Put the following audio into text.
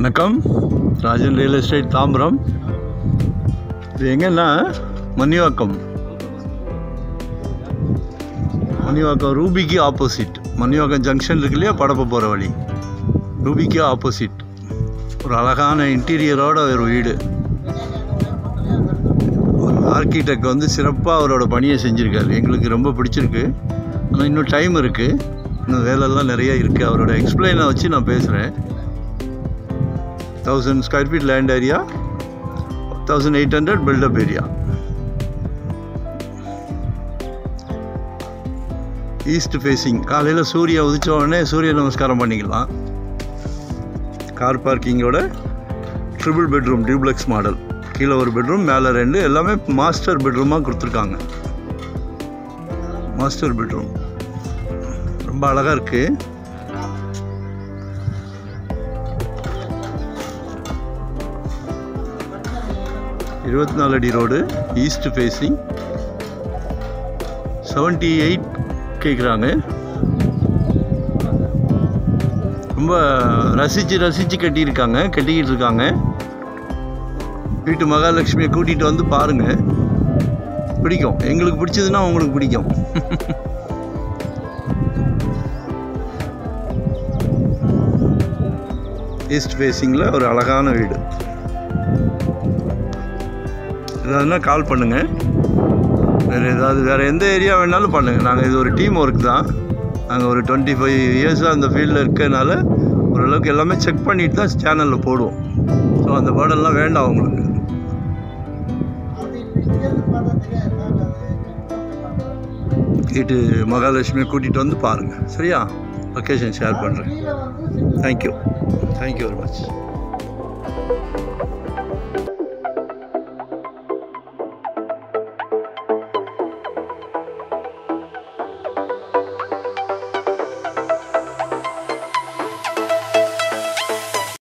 வணக்கம் Rajan real estate Tambaram இது எங்கன்னா மணிவாக்கம் மணிவாக்கம் ரூபிக்கு ஆப்போசிட் மணிவாக்கம் ஜங்ஷன் இருக்கு இல்லையா படப்ப போகிற வழி ரூபிக்கு ஆப்போசிட் ஒரு அழகான இன்டீரியரோட ஒரு வீடு ஆர்கிடெக்ட் வந்து சிறப்பாக அவரோட பணியை செஞ்சுருக்காரு எங்களுக்கு ரொம்ப பிடிச்சிருக்கு ஆனால் இன்னும் டைம் இருக்குது இன்னும் வேலைலாம் நிறைய இருக்குது அவரோட எக்ஸ்பிளைனை வச்சு நான் பேசுகிறேன் thousand square feet land area thousand eight hundred built up area east facing காலையில் சூரிய உதிச்ச உடனே சூரிய நமஸ்காரம் பண்ணிக்கலாம் கார் பார்க்கிங்கோட ட்ரிபிள் பெட்ரூம் டியூப்ளெக்ஸ் மாடல் கீழே ஒரு பெட்ரூம் மேலே ரெண்டு எல்லாமே மாஸ்டர் பெட்ரூமாக கொடுத்துருக்காங்க மாஸ்டர் பெட்ரூம் ரொம்ப அழகாக இருக்குது இருபத்தி நாலு அடி road east facing seventy eight கேட்குறாங்க ரொம்ப ரசித்து ரசித்து கட்டியிருக்காங்க கட்டிக்கிட்டு இருக்காங்க வீட்டு மகாலட்சுமியை கூட்டிகிட்டு வந்து பாருங்கள் பிடிக்கும் எங்களுக்கு பிடிச்சதுன்னா உங்களுக்கு பிடிக்கும் ஈஸ்ட் ஃபேஸிங்கில் ஒரு அழகான வீடு ஏதாவதுனா கால் பண்ணுங்கள் வேறு ஏதாவது வேறு எந்த ஏரியா வேணாலும் பண்ணுங்கள் நாங்கள் இது ஒரு டீம் ஒர்க் தான் நாங்கள் ஒரு டுவெண்ட்டி ஃபைவ் இயர்ஸாக அந்த ஃபீல்டில் இருக்கனால ஓரளவுக்கு எல்லாமே செக் பண்ணிட்டு தான் சேனலில் போடுவோம் ஸோ அந்த வேர்டெல்லாம் வேண்டாம் உங்களுக்கு வீட்டு மகாலட்சுமியை கூட்டிகிட்டு வந்து பாருங்கள் சரியா லொக்கேஷன் ஷேர் பண்ணுறேன் தேங்க்யூ தேங்க்யூ வெரி மச்